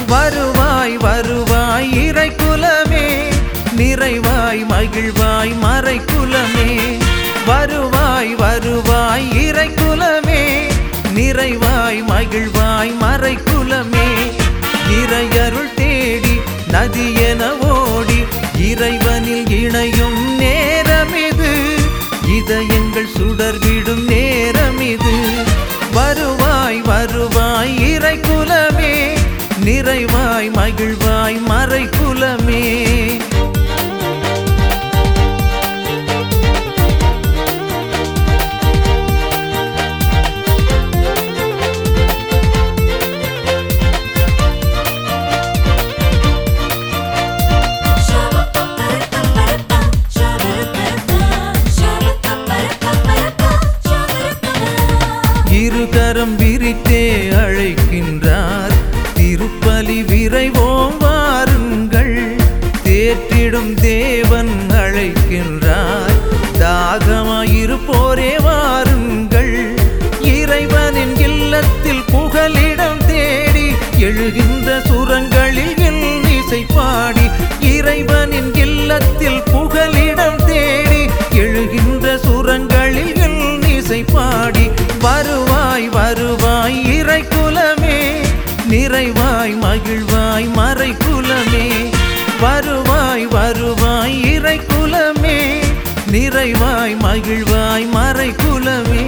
வருவாய் வருவாய் இறை குலமே நிறைவாய் மகிழ்வாய் மறை குலமே வருவாய் வருவாய் இறை குலமே நிறைவாய் மகிழ்வாய் மறை குலமே இறையருள் தேடி நதி என ஓடி இறைவனில் இணையும் நேரம் இது இதயங்கள் சுடர்விடும் நேரம் இது வருவாய் வருவாய் இறை குலமே நிறைவாய் மகிழ்வாய் மறை குலமே இருகரம் விரித்தே அழைக்கின்றார் திருப்பலி விரைவோம் வாருங்கள் தேற்றிடும் தேவன் அழைக்கின்றார் தாகமாயிருப்போரே வாருங்கள் இறைவனின் இல்லத்தில் புகலிடம் தேடி எழுகின்ற சுரங்களில் என் இசை பாடி இறைவனின் இல்லத்தில் புகலிடம் தேடி எழுகின்ற சுரங்களில் என் இசை பாடி வருவாய் வருவாய் இறை குலமே நிறைவாய் மகிழ்வாய் மறை குலமே வருவாய் வருவாய் இறை குலமே நிறைவாய் மகிழ்வாய் மறை குலமே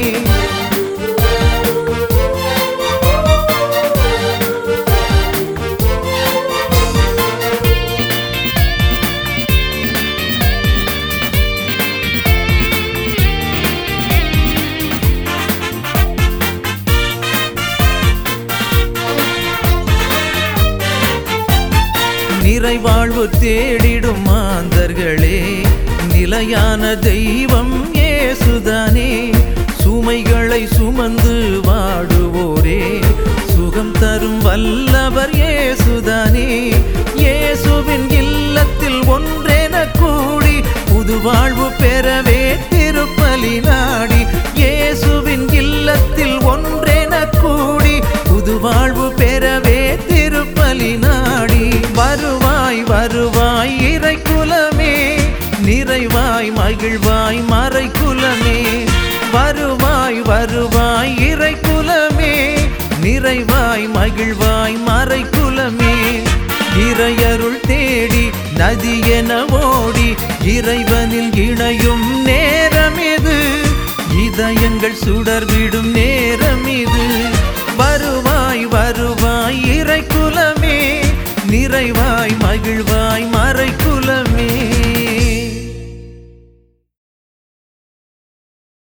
நிறைவாழ்வு தேடிடும் மாந்தர்களே நிலையான தெய்வம் ஏசுதானே சுமைகளை சுமந்து வாடுவோரே சுகம் தரும் வல்லவர் ஏசுதானே இயேசுவின் இல்லத்தில் ஒன்றென கூடி புது வாழ்வு பெறவே திருப்பலி நாடி இயேசுவின் இல்லத்தில் ஒன்றென கூடி புது வாழ்வு பெறவே திருப்பலி நாடி வருவாய் வருவாய் இறை குலமே நிறைவாய் மகிழ்வாய் மறை குலமே வருவாய் வருவாய் இறை குலமே நிறைவாய் மகிழ்வாய் மறை குலமே இறையருள் தேடி நதி என ஓடி இறைவனில் இணையும் நேரம் இது இதயங்கள் சுடர்விடும் நேரம்